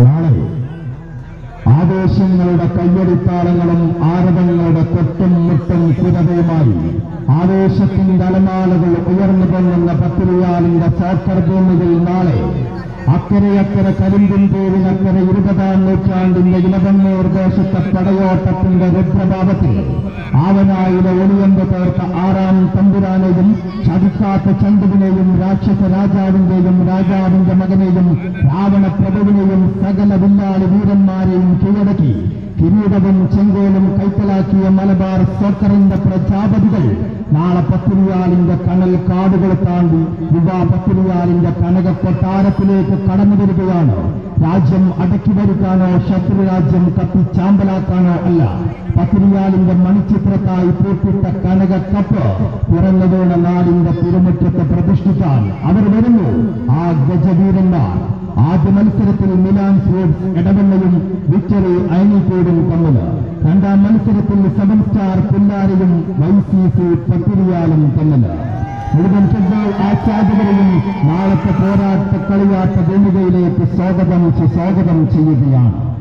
നാളെ ആവേശങ്ങളുടെ കയ്യടിത്താളങ്ങളും ആരവങ്ങളുടെ കൊട്ടും മുട്ടും കുരതയുമായി ആവേശത്തിന്റെ അലമാലകൾ ഉയർന്നു പൊങ്ങുന്ന പത്തിരിയാലിന്റെ സോക്കർ ഭൂമിയിൽ നാളെ അക്കരയക്കര കരിമ്പിൻ പൂവിനക്കര ഇരുപതാം നൂറ്റാണ്ടിന്റെ ഇലവന്നൂർ ദേശത്തെ പടയോട്ടത്തിന്റെ രുദ്രഭാവത്തിൽ ആവനായിലെ ഒളിയമ്പ് തീർത്ത ആറാം തമ്പുരാനെയും ചതിക്കാത്ത ചണ്ടുവിനെയും രാക്ഷസ രാജാവിന്റെയും രാജാവിന്റെ മകനെയും രാവണ പ്രഭുവിനെയും സകല വില്ലാളി വീരന്മാരെയും കീഴടക്കി കിരീടവും ചെങ്കോലും കൈക്കലാക്കിയ മലബാർ സോക്കറിന്റെ പ്രജാപതികൾ നാളെ പത്തിരിയാലിന്റെ കണൽ കാടുകൾ താണ്ടി യുവാ പത്തിരിയാലിന്റെ കനക കൊട്ടാരത്തിലേക്ക് കടന്നു വരികയാണ് രാജ്യം അടക്കി വരുത്താനോ ശത്രുരാജ്യം കത്തിച്ചാമ്പലാക്കാനോ അല്ല പത്തിരിയാലിന്റെ മണിച്ചിത്രത്തായി പൂട്ടിട്ട കനക കപ്പ് പിറന്നതോണ നാടിന്റെ തിരുമുറ്റത്ത് പ്രതിഷ്ഠിക്കാൻ അവർ വരുന്നു ആ ഗജവീരന്മാർ ആദ്യ മത്സരത്തിൽ മിലാൻ സ്പോർട്സ് ഇടവണ്ണയും വിക്ടറി അയനിക്കോടും തമ്മിൽ രണ്ടാം മത്സരത്തിൽ സെവൻ സ്റ്റാർ പുല്ലാരയും വൈ സി സി പത്തിരിയാലും തമ്മിൽ മുഴുവൻ ഫുട്ബോൾ ആസ്വാദകരെയും നാളത്തെ പോരാട്ട കളിയാട്ട ഭൂമികയിലേക്ക് സ്വാഗതം സ്വാഗതം ചെയ്യുകയാണ്